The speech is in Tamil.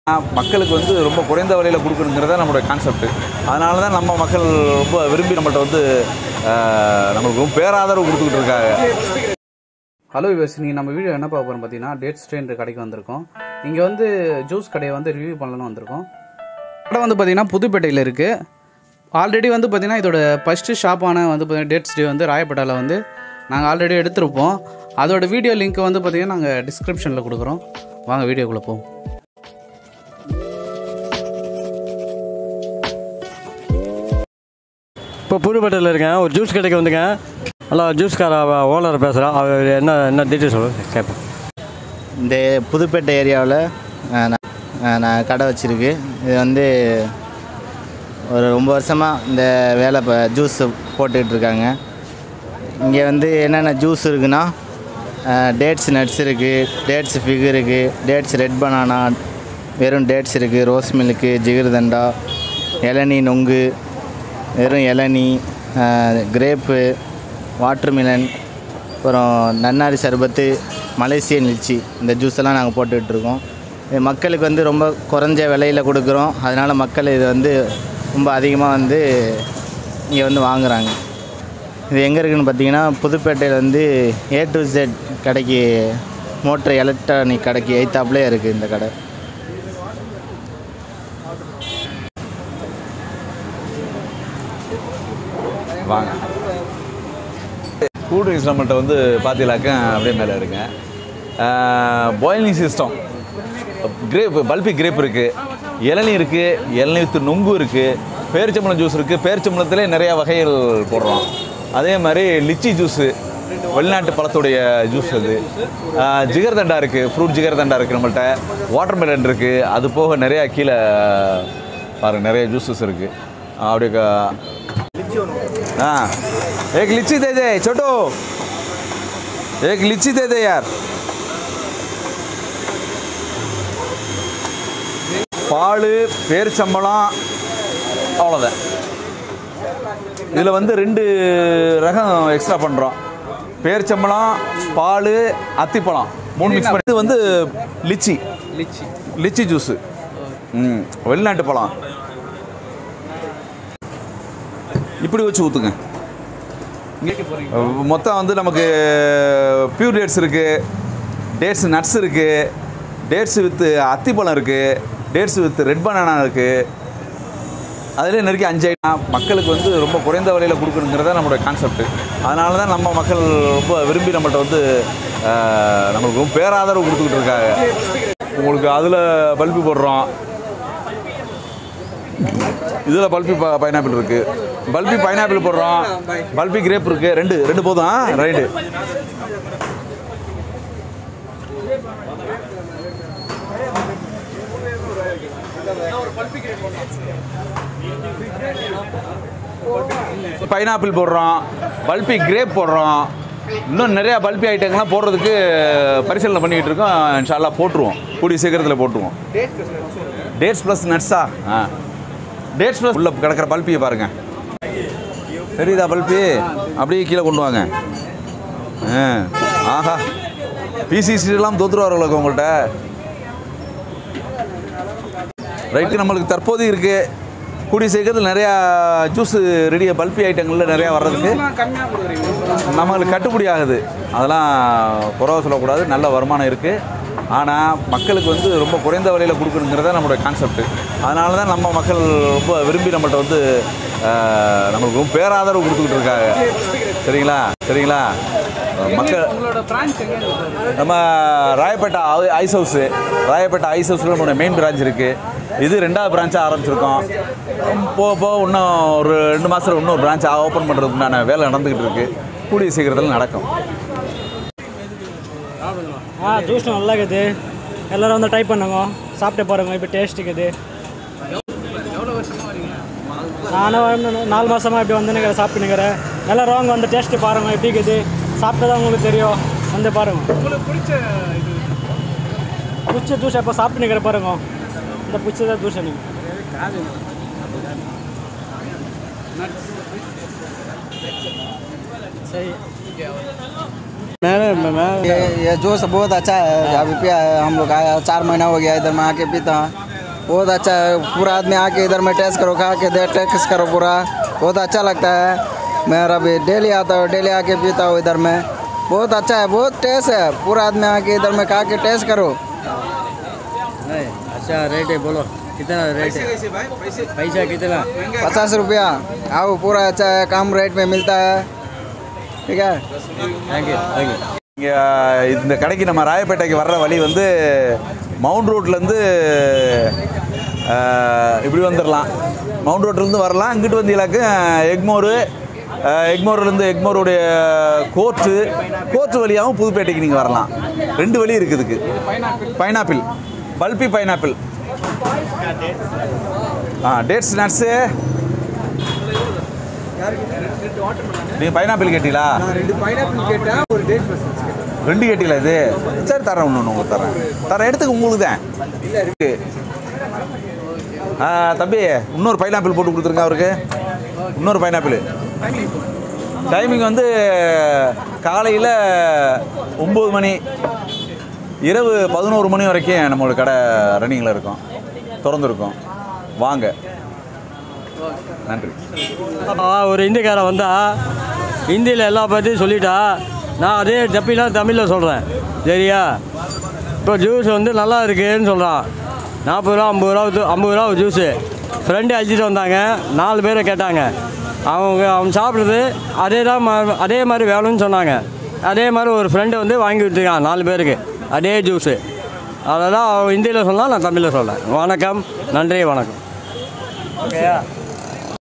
மக்களுக்கு வந்து ரொம்ப குறைந்த விலையில் கொடுக்கணுங்கிறத நம்மளுடைய கான்செப்ட் அதனால தான் நம்ம மக்கள் ரொம்ப விரும்பி நம்மள்ட்ட வந்து ஆஹ், நம்மளுக்கு ரொம்ப பேராதரவு கொடுத்துக்கிட்டு இருக்காங்க ஹலோ யூஎஸ் நீங்கள் நம்ம வீடியோ என்ன பார்க்க போகிறோம் பார்த்தீங்கன்னா டேட் ஸ்ட்ரெயின் கடைக்கு வந்திருக்கோம் இங்கே வந்து ஜூஸ் கடையை வந்து ரிவ்யூ பண்ணலாம்னு வந்திருக்கோம் கடை வந்து பார்த்தீங்கன்னா புதுப்பேட்டையில் இருக்குது ஆல்ரெடி வந்து பார்த்தீங்கன்னா இதோட ஃபஸ்ட்டு ஷாப்பான வந்து பார்த்தீங்கன்னா டேட்ஸ் டே வந்து ராயப்பேட்டாவில் வந்து நாங்கள் ஆல்ரெடி எடுத்திருப்போம் அதோட வீடியோ லிங்க் வந்து பார்த்தீங்கன்னா நாங்கள் டிஸ்கிரிப்ஷனில் கொடுக்குறோம் வாங்க வீடியோக்குள்ளே போவோம் இப்போ புதுப்பேட்டையில் இருக்கேன் ஒரு ஜூஸ் கடைக்கு வந்துங்க நல்லா ஜூஸ்கார ஓனர் பேசுகிறேன் அவர் என்ன என்ன டீட்டெயில் சொல்லுங்க கேட்பேன் இந்த புதுப்பேட்டை ஏரியாவில் நான் கடை வச்சுருக்கு இது வந்து ஒரு ரொம்ப வருஷமாக இந்த வேலை இப்போ ஜூஸ் போட்டுக்கிட்டு இருக்காங்க இங்கே வந்து என்னென்ன ஜூஸ் இருக்குன்னா டேட்ஸ் நட்ஸ் இருக்குது டேட்ஸ் ஃபிக் இருக்குது டேட்ஸ் ரெட் பனானா வெறும் டேட்ஸ் இருக்குது ரோஸ் மில்க்கு ஜிகிர்தண்டா இளநீ நொங்கு வெறும் இளநீ கிரேப்பு வாட்டர்மிலன் அப்புறம் நன்னாரி சர்பத்து மலேசியன் லிச்சி இந்த ஜூஸ் எல்லாம் நாங்கள் போட்டுட்ருக்கோம் இது மக்களுக்கு வந்து ரொம்ப குறைஞ்ச விலையில் கொடுக்குறோம் அதனால் மக்கள் இது வந்து ரொம்ப அதிகமாக வந்து இங்கே வந்து வாங்குறாங்க இது எங்கே இருக்குதுன்னு பார்த்தீங்கன்னா புதுப்பேட்டையில் வந்து ஏ டு Z கடைக்கு மோட்டர் எலக்ட்ரானிக் கடைக்கு எய்த்தாப்புலேயே இருக்குது இந்த கடை வாங்க கூல் ட்ரிங்க்ஸ் நம்மள்ட்ட வந்து பார்த்தீங்களாக்க அப்படியே மேலே இருங்க boiling system grape pulpy grape இருக்குது இளநீ இருக்குது இளநீ வித்து நொங்கு இருக்குது பேரிச்சம்பழம் ஜூஸ் இருக்குது பேரிச்சம்பழத்திலே நிறையா வகைகள் போடுறோம் அதே மாதிரி லிச்சி ஜூஸு வெளிநாட்டு பழத்துடைய ஜூஸ் அது ஆஹ் ஜிகர்தண்டா இருக்குது ஃப்ரூட் ஜிகர்தண்டா இருக்குது நம்மள்ட்ட வாட்டர்மெலன் இருக்குது அது போக நிறையா கீழே பாருங்க நிறைய ஜூஸஸ் இருக்குது அப்படியே க- हाँ एक लीची दे दे छोटो एक लीची दे दे यार பால் பேரிச்சம்பழம் அவ்வளோதான் இதில் வந்து ரெண்டு ரகம் எக்ஸ்ட்ரா பண்ணுறோம் பேரிச்சம்பழம் பால் அத்திப்பழம் மூணு மிக்ஸ் பண்ணி இது வந்து லிச்சி லிச்சி லிச்சி ஜூஸு ம் வெளிநாட்டு பழம் இப்படி வச்சு ஊற்றுங்க மொத்தம் வந்து நமக்கு பியூர் டேட்ஸ் இருக்குது டேட்ஸ் நட்ஸ் இருக்குது டேட்ஸ் வித்து அத்திப்பழம் இருக்குது டேட்ஸ் வித்து ரெட் பனானா இருக்குது அதிலே நெருக்கி அஞ்சு ஐட்டம் மக்களுக்கு வந்து ரொம்ப குறைந்த விலையில் கொடுக்கணுங்கிறத நம்மளோட கான்செப்ட் அதனால தான் நம்ம மக்கள் ரொம்ப விரும்பி நம்மள்ட்ட வந்து ஆஹ், நம்மளுக்கு ரொம்ப பேராதரவு கொடுத்துக்கிட்டு இருக்காங்க உங்களுக்கு அதில் பல்பி போடுறோம் இதில் பல்பி ப பைனாப்பிள் இருக்குது பல்பி பைனாப்பிள் போடுறோம் பல்பி கிரேப் இருக்குது ரெண்டு ரெண்டு போதும் ஆ ரைட்டு பைனாப்பிள் போடுறோம் பல்பி கிரேப் போடுறோம் இன்னும் நிறையா பல்பி ஐட்டங்கள்லாம் போடுறதுக்கு பரிசீலனை பண்ணிக்கிட்டு இருக்கோம் இன்ஷால்லா போட்டுருவோம் கூடிய சீக்கிரத்தில் போட்டுருவோம் டேட்ஸ் ப்ளஸ் நட்ஸா ஆ டேட்ஸ் ப்ளஸ் உள்ள கிடக்கிற பல்பியை பாருங்க தெரியுதா பல்பி அப்படியே கீழே கொண்டு வாங்க ஆ ஆஹா பிசிசிலாம் தோத்துருவார்கள் உங்கள்கிட்ட ரைட்டு நம்மளுக்கு தற்போது இருக்குது கூடிய சீக்கிரத்தில் நிறையா ஜூஸ் ரெடியாக பல்பி ஐட்டங்களில் நிறையா வர்றதுக்கு கம்மியாக கொடுக்குறீங்க நம்மளுக்கு கட்டுப்படி ஆகுது அதெல்லாம் குறவை சொல்லக்கூடாது நல்ல வருமானம் இருக்குது ஆனால் மக்களுக்கு வந்து ரொம்ப குறைந்த விலையில் கொடுக்கணுங்கிறத நம்மளுடைய கான்செப்ட் அதனால தான் நம்ம மக்கள் ரொம்ப விரும்பி நம்மள்ட்ட வந்து ஆஹ், நம்மளுக்கு ரொம்ப பேராதரவு கொடுத்துக்கிட்டு இருக்காங்க சரிங்களா சரிங்களா மக்கள் உங்களோட பிரான்ச் எங்கே இருக்குது நம்ம ராயப்பேட்டை ஐ- ஐஸ் ஹவுஸு ராயப்பேட்டை ஐஸ் ஹவுஸில் நம்மளோட மெயின் பிரான்ச் இருக்குது இது ரெண்டாவது பிரான்ச்சாக ஆரம்பிச்சிருக்கோம் போக போக இன்னும் ஒரு ரெண்டு மாதத்தில் இன்னொரு பிரான்ச் ஓப்பன் பண்ணுறதுக்கு உண்டான வேலை நடந்துக்கிட்டு இருக்குது கூடிய சீக்கிரத்தில் நடக்கும் ஆ ஜூஸ் நல்லா இருக்குது எல்லோரும் வந்து ட்ரை பண்ணுங்க சாப்பிட்டு பாருங்க இப்போ டேஸ்ட் இருக்குது நானும் வந்து நாலு மாதமாக இப்படி வந்துனுக்கிறேன் சாப்பிட்டுனுக்கிறேன் எல்லோரும் வாங்க வந்து டேஸ்ட்டு பாருங்க எப்படி இருக்குது சாப்பிட்டு தான் உங்களுக்கு தெரியும் வந்து பாருங்க உங்களுக்கு பிடிச்ச இது பிடிச்ச ஜூஸ் எப்போ சாப்பிட்டுனுக்கிற பாருங்க இந்த பிடிச்சதா ஜூஸ் எனக்கு சரி ये ये जूस बहुत अच्छा है अभी पिया है हम लोग आया चार महीना हो गया इधर में आके पीता है बहुत अच्छा है पूरा आदमी आके इधर में टेस्ट करो खा के दे टेस्ट करो पूरा बहुत अच्छा लगता है मैं अभी डेली आता हूँ डेली आके पीता हूँ इधर में बहुत अच्छा है बहुत टेस्ट है पूरा आदमी आके इधर में खा के टेस्ट करो अच्छा रेट है बोलो कितना रेट है पैसा कितना पचास रुपया आओ पूरा अच्छा है कम रेट में मिलता है ठीक है थैंक यू थैंक यू இங்கே இந்த கடைக்கு நம்ம ராயப்பேட்டைக்கு வர்ற வழி வந்து மவுண்ட் ரோட்லேருந்து இப்படி வந்துடலாம் மவுண்ட் ரோட்லேருந்து வரலாம் இங்கிட்டு வந்தீங்களாக்க எக்மோரு அஹ், எக்மோர்லேருந்து எக்மோருடைய கோர்ட்டு கோர்ட்டு வழியாகவும் புதுப்பேட்டைக்கு நீங்கள் வரலாம் ரெண்டு வழி இருக்குது இதுக்கு பைனாப்பிள் பல்பி பைனாப்பிள் ஆ டேட்ஸ் நட்ஸு நீங்கள் பைனாப்பிள் கேட்டீங்களா ரெண்டு கேட்டீங்களா இது சரி தரேன் ஒன்று உங்களுக்கு தரேன் தரேன் எடுத்துக்க உங்களுக்கு தான் இருக்கு ஆ தம்பி இன்னொரு பைனாப்பிள் போட்டு கொடுத்துருங்க அவருக்கு இன்னொரு பைனாப்பிள் டைமிங் வந்து காலையில் ஒம்பது மணி இரவு பதினோரு மணி வரைக்கும் நம்மளோட கடை ரன்னிங்கில் இருக்கும் திறந்துருக்கும் வாங்க நன்றி ஆ, ஒரு இந்திக்காரன் வந்தா ஹிந்தியில் எல்லா பற்றியும் சொல்லிட்டா நான் அதே டப்பிலாம் தமிழில் சொல்கிறேன் சரியா இப்போ ஜூஸ் வந்து நல்லா இருக்குன்னு சொல்கிறான் நாற்பது ரூபா ஐம்பது ரூபா து- ஐம்பது ரூபா ஒரு ஜூஸு ஃப்ரெண்டு அழைச்சிட்டு வந்தாங்க நாலு பேரை கேட்டாங்க அவங்க அவன் சாப்பிட்றது அதே தான் மா- அதே மாதிரி வேணும்னு சொன்னாங்க அதே மாதிரி ஒரு ஃப்ரெண்டு வந்து வாங்கி கொடுத்துருக்கான் நாலு பேருக்கு அதே ஜூஸு அதெல்லாம் அவன் ஹிந்தியில் சொன்னால் நான் தமிழில் சொல்கிறேன் வணக்கம் நன்றி வணக்கம் ஓகேயா